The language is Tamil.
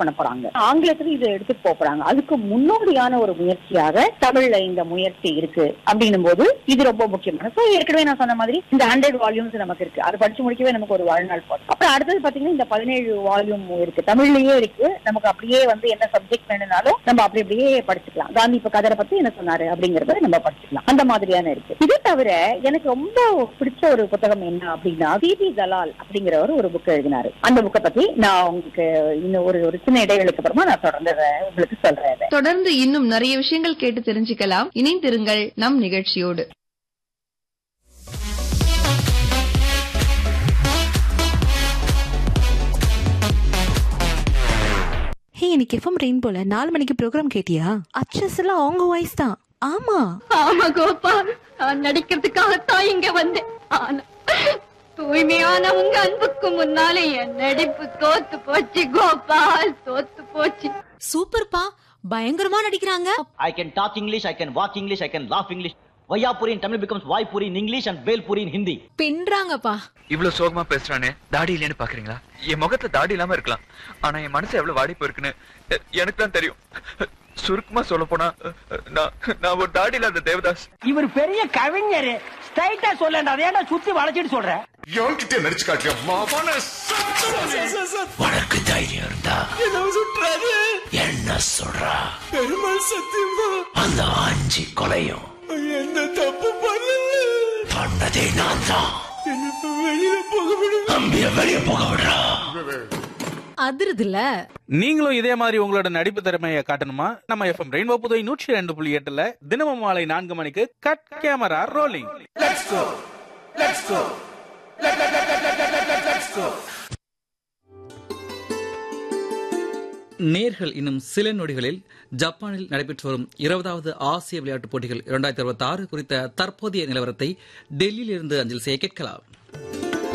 பண்ண போறாங்க ஆங்கிலத்துல இதை எடுத்துட்டு போக போறாங்க அதுக்கு முன்னோடியான ஒரு முயற்சியாக தமிழ்ல இந்த முயற்சி இருக்கு அப்படின்னும் போது இது ரொம்ப முக்கியமான சோ ஏற்கனவே நான் சொன்ன மாதிரி இந்த ஹண்ட்ரட் வால்யூம்ஸ் நமக்கு இருக்கு அது படிச்சு முடிக்கவே நமக்கு ஒரு வாழ்நாள் போதும் அப்புறம் அடுத்தது பாத்தீங்கன்னா இந்த பதினேழு வால்யூம் இருக்கு தமிழ்லயே இருக்கு நமக்கு அப்படியே வந்து என்ன சப்ஜெக்ட் வேணும்னாலும் நம்ம அப்படி அப்படியே படிச்சுக்கலாம் காந்தி இப்ப கதரை பத்தி என்ன சொன்னாரு அப்படிங்கறத நம்ம படிச்சுக்கலாம் அந்த மாதிரியான இருக்கு இது தவிர எனக்கு ரொம்ப பிடிச்ச ஒரு புத்தகம் என்ன அப்படின்னா சிபி தலால் அப்படிங்கிறவர் ஒரு புக் எழுதினாரு அந்த புக்கை பத்தி நான் உங்களுக்கு இன்னும் ஒரு ஒரு சின்ன இடைவெளிக்கு அப்புறமா நான் தொடர்ந்து அதை உங்களுக்கு சொல்றேன் அதை. தொடர்ந்து இன்னும் நிறைய விஷயங்கள் கேட்டு தெரிஞ்சுக்கலாம் இணைந்திருங்கள் நம் நிகழ்ச்சியோடு ஹே இன்னைக்கு எஃப்எம் ரெயின் போல நாலு மணிக்கு ப்ரோக்ராம் கேட்டியா அச்சஸ் எல்லாம் அவங்க வாய்ஸ் தான் ஆமா ஆமா கோபா நான் நடிக்கிறதுக்காகத்தான் இங்க வந்தேன் ஆனா தூய்மையான உங்க அன்புக்கு முன்னாலே என் நடிப்பு தோத்து போச்சு கோபால் தோத்து போச்சு சூப்பர்ப்பா பயங்கரமா நடிக்கிறாங்க I can talk English, I can walk English, I can laugh English. Vayapuri in Tamil becomes Vaipuri in English and Velpuri in Hindi. பின்றாங்கப்பா இவ்வளவு சோகமா பேசுறானே தாடி இல்லைன்னு பாக்குறீங்களா என் முகத்துல தாடி இல்லாம இருக்கலாம் ஆனா என் மனசு எவ்வளவு வாடி போயிருக்குன்னு எ- எனக்கு தான் தெரியும் சுருக்கமா சொல்ல போனா நான் நான் ஒரு தாடி இல்லாத தேவதாஸ் இவர் பெரிய கவிஞர் ஸ்ட்ரைட்டா சொல்லண்டா அதை ஏன்டா சுத்தி வளைச்சிட்டு சொல்ற எவன்கிட்ட நடிச்சு காட்டியா மாவான உனக்கு தைரியம் இருந்தா என்ன சொல்றா பெருமாள் சத்தியமா அந்த அஞ்சு கொலையும் என்ன தப்பு பண்ணல பண்ணதே நான் தான் வெளியில போக விடு அம்பிய வெளிய போக விடுறா அதிருதுல நீங்களும் இதே மாதிரி உங்களோட நடிப்பு திறமையை காட்டணுமா நம்ம எஃப்எம் ரெயின்போ புதுவை நூற்றி ரெண்டு புள்ளி எட்டுல தினமும் மாலை நான்கு மணிக்கு கட் கேமரா ரோலிங் நேர்கள் இன்னும் சில நொடிகளில் ஜப்பானில் நடைபெற்று வரும் இருபதாவது ஆசிய விளையாட்டுப் போட்டிகள் இரண்டாயிரத்தி அறுபத்தி ஆறு குறித்த தற்போதைய நிலவரத்தை டெல்லியிலிருந்து அஞ்சல் செய்ய கேட்கலாம்